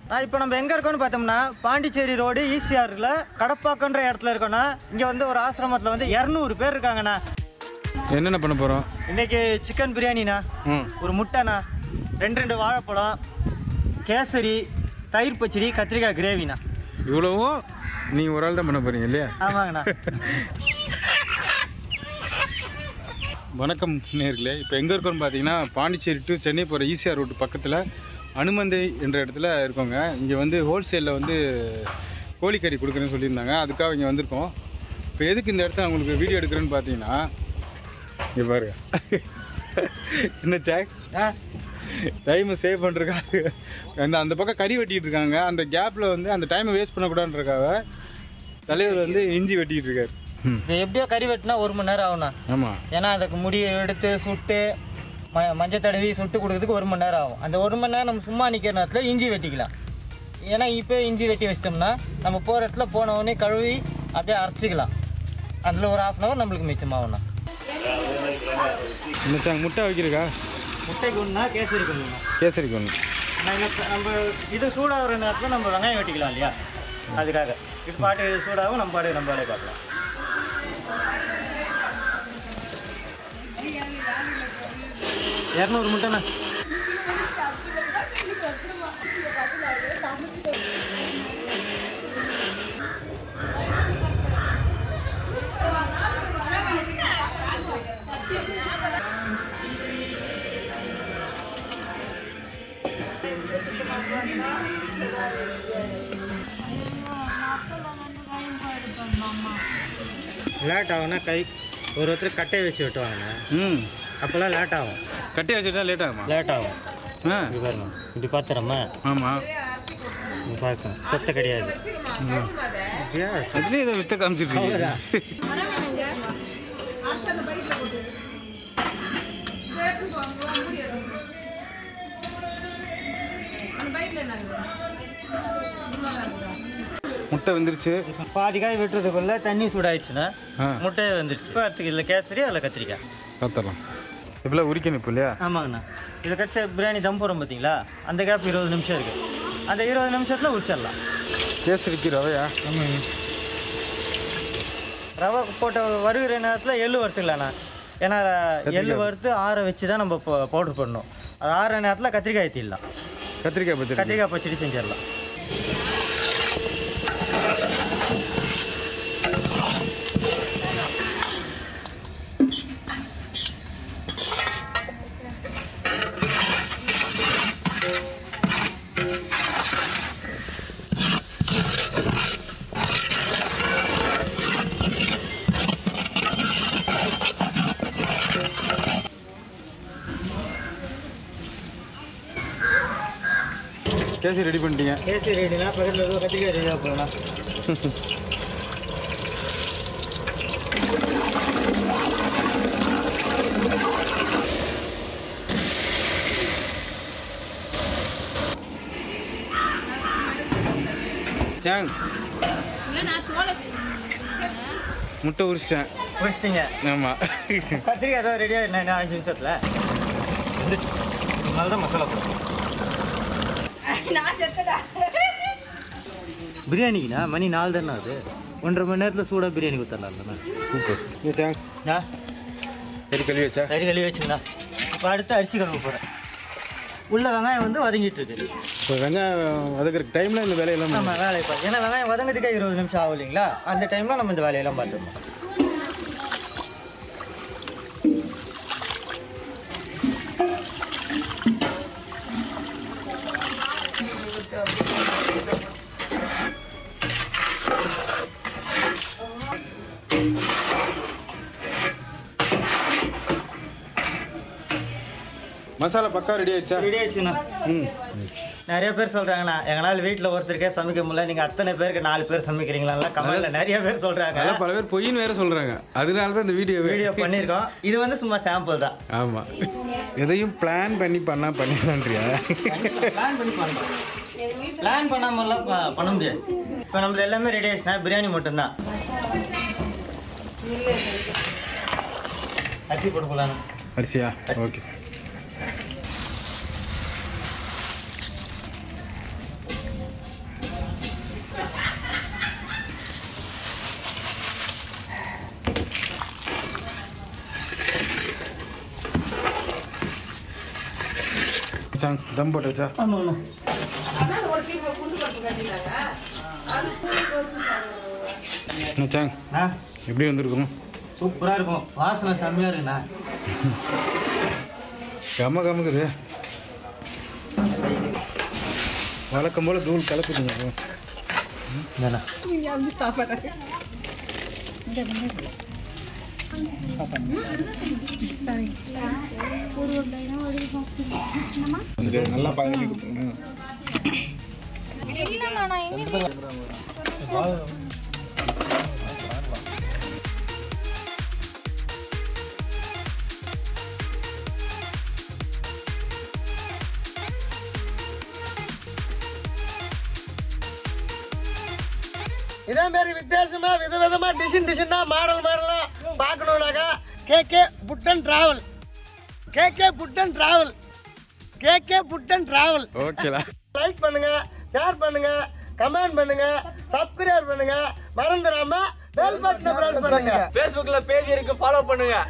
நான் இப்போ நம்ம எங்கே இருக்கோம்னு பார்த்தோம்னா பாண்டிச்சேரி ரோடு ஈசிஆரில் கடப்பாக்கன்ற இடத்துல இருக்கோம்னா இங்கே வந்து ஒரு ஆசிரமத்தில் வந்து இரநூறு பேர் இருக்காங்கண்ணா என்னென்ன பண்ண போகிறோம் இன்னைக்கு சிக்கன் பிரியாணிண்ணா ம் ஒரு முட்டைண்ணா ரெண்டு ரெண்டு வாழைப்பழம் கேசரி தயிர் பச்சடி கத்திரிக்காய் கிரேவிண்ணா இவ்வளவும் நீங்கள் ஒரு ஆள் தான் பண்ண போகிறீங்க இல்லையா ஆமாங்கண்ணா வணக்கம் நேர்களே இப்போ எங்கே இருக்கோம்னு பார்த்தீங்கன்னா பாண்டிச்சேரி டு சென்னை போகிற ஈசிஆர் ரோட்டு பக்கத்தில் அனுமந்தை என்ற இடத்துல இருக்கோங்க இங்கே வந்து ஹோல்சேலில் வந்து கோழிக்கறி கொடுக்குறேன்னு சொல்லியிருந்தாங்க அதுக்காக இங்கே வந்திருக்கோம் இப்போ எதுக்கு இந்த இடத்துல உங்களுக்கு வீடியோ எடுக்கிறேன்னு பார்த்தீங்கன்னா இங்கே பாருங்க என்ன சாக் டைமை சேவ் பண்ணுறதுக்காக அந்த அந்த பக்கம் கறி வெட்டிட்டு இருக்காங்க அந்த கேப்பில் வந்து அந்த டைமை வேஸ்ட் பண்ணக்கூடாதுன்றக்காக தலைவர் வந்து இஞ்சி வெட்டிக்கிட்டு இருக்காரு ம் இது எப்படியோ கறி வெட்டினா ஒரு மணி நேரம் ஆகும்ண்ணா ஆமாம் ஏன்னா அதுக்கு முடியை எடுத்து சுட்டு ம மஞ்சள் தடவி சுட்டு கொடுக்கறதுக்கு ஒரு மணி நேரம் ஆகும் அந்த ஒரு மணி நேரம் நம்ம சும்மா நிற்கிற நேரத்தில் இஞ்சி வெட்டிக்கலாம் ஏன்னா இப்போ இஞ்சி வெட்டி வச்சிட்டோம்னா நம்ம போகிற இடத்துல போன உடனே கழுவி அப்படியே அரைச்சிக்கலாம் அதில் ஒரு ஹாஃப் அன் ஹவர் நம்மளுக்கு மிச்சமாகும்ண்ணா மச்சாங்க முட்டை வைக்கிறக்கா முட்டைக்கு ஒன்றுனா கேசரிக்கு ஒன்றுண்ணா கேசரிக்கு ஒன்று நம்ம இது சூடாகிற நேரத்தில் நம்ம வெங்காயம் வெட்டிக்கலாம் இல்லையா அதுக்காக இது பாட்டு சூடாகும் நம்ம பாட்டு நம்ம வேலையை பார்க்கலாம் இரநூறு முட்டைண்ணா லேட் ஆகும்னா கை ஒரு ஒருத்தர் கட்டையை வச்சு வெட்டுவாங்கண்ணா ம் அப்போல்லாம் லேட் ஆகும் கட்டி வச்சுட்டா லேட் ஆகுமா லேட் ஆகும் ஆ இது பாருங்க இப்படி பார்த்துறோமா ஆமாம் இது பார்க்கணும் சொத்தை கிடையாது அப்படியா? அதுலேயே இதை வித்த காமிச்சிட்டு அவ்வளவுதான். முட்டை வந்துருச்சு இப்ப பாதி காய் வெட்டுறதுக்குள்ள தண்ணி சூடாயிடுச்சுன்னா ஆ முட்டையை வந்துருச்சு இப்போ அதுக்கு இதில் கேசரி அதில் கத்திரிக்காய் பார்த்துடலாம் இப்பெல்லாம் உரிக்கணும் இப்போ இல்லையா ஆமாங்கண்ணா இதை கடிச்ச பிரியாணி தம் போகிறோம் பார்த்தீங்களா அந்த கேப் இருபது நிமிஷம் இருக்குது அந்த இருபது நிமிஷத்தில் உரிச்சிடலாம் கேசரிக்கு ரவையா ரவை போட்ட வருகிற நேரத்தில் எள்ளு வறுத்துக்கலாண்ணா ஏன்னா எள்ளு வறுத்து ஆற வச்சு தான் நம்ம பவுடர் பண்ணணும் அது ஆற நேரத்தில் கத்திரிக்காய் தீடலாம் கத்திரிக்காய் பச்சடி கத்திரிக்காய் பச்சடி செஞ்சிடலாம் கேசரி ரெடி பண்ணிட்டீங்க கேசரி ரெடினா பக்கத்தில் ஏதோ கத்திரிக்காய் ரெடியாக போகலாம் சாங் முட்டை உரிச்சிட்டேன் முடிச்சிட்டிங்க ஆமாம் கத்திரிக்காய் ஏதோ ரெடியாக என்ன அஞ்சு நிமிஷத்தில் அதனால தான் மசாலா போடும் பிரியாணிக்குண்ணா மணி நாலு தானே அது ஒன்றரை மணி நேரத்தில் சூடாக பிரியாணி கொடுத்துடலாம்ண்ணா சூப்பர் இது சாங் ஆ சரி கழுவி வச்சா கறி கழுவி வச்சுங்கண்ணா இப்போ அடுத்து அரிசி கழுவ போகிறேன் உள்ள வெங்காயம் வந்து வதங்கிட்டு இருக்கு இப்போ வெங்காயம் வதக்குற டைமில் இந்த வேலையெல்லாம் நம்ம வேலையை பார்த்து ஏன்னா வெங்காயம் வதங்கிறதுக்கே இருபது நிமிஷம் ஆகும் இல்லைங்களா அந்த டைமில் நம்ம இந்த வேலையெல்லாம் பார்த்துருவோம் மசாலா பக்கா ரெடி ஆயிடுச்சா ரெடி ஆயிடுச்சுண்ணா ம் நிறைய பேர் சொல்கிறாங்கண்ணா எங்களால் வீட்டில் ஒருத்தருக்கே சமைக்க முடியல நீங்கள் அத்தனை பேருக்கு நாலு பேர் சமைக்கிறீங்களா கமெண்ட்ல நிறைய பேர் சொல்கிறாங்க அதெல்லாம் பல பேர் பொய்ன்னு வேற சொல்கிறாங்க அதனால தான் இந்த வீடியோ வீடியோ பண்ணியிருக்கோம் இது வந்து சும்மா சாம்பிள் தான் ஆமாம் எதையும் பிளான் பண்ணி பண்ணால் பண்ணிடலான்றியா பிளான் பண்ணி பண்ணுறோம் பிளான் பண்ணாமலாம் ப- பண்ண முடியாது இப்போ நம்மளது எல்லாமே ரெடி ஆயிடுச்சுன்னா பிரியாணி மட்டும்தான் அரிசி போட்டு போகலாம் அரிசியா ஓகே மச்சான் தம் போட்டாச்சா ஆமாண்ணா மச்சான் ஆ எப்படி வந்திருக்கோம் சூப்பராக இருக்கும் வாசனை செம்மையாக இருக்குண்ணா கம கமக்குது வழக்கம் போல் தூள் கலக்குதுங்க bro. இந்தாண்ணா நல்லா பதவி கொடுத்துருங்க இல்லைண்ணா நான் எங்கே இதே மாதிரி வித்தியாசமா விதவிதமா டிசைன் டிசைனா மாடல் மாடலா பார்க்கணுன்னாக்கா K K Puttan travel K K Puttan travel K K Puttan travel ஓகேலா லைக் பண்ணுங்க ஷேர் பண்ணுங்க கமெண்ட் பண்ணுங்க சப்ஸ்கிரைப் பண்ணுங்க மறந்துடாம பெல் பட்டனை பிரஸ் பண்ணுங்க ஃபேஸ்புக்கில் பேஜ் இருக்கு ஃபாலோ பண்ணுங்க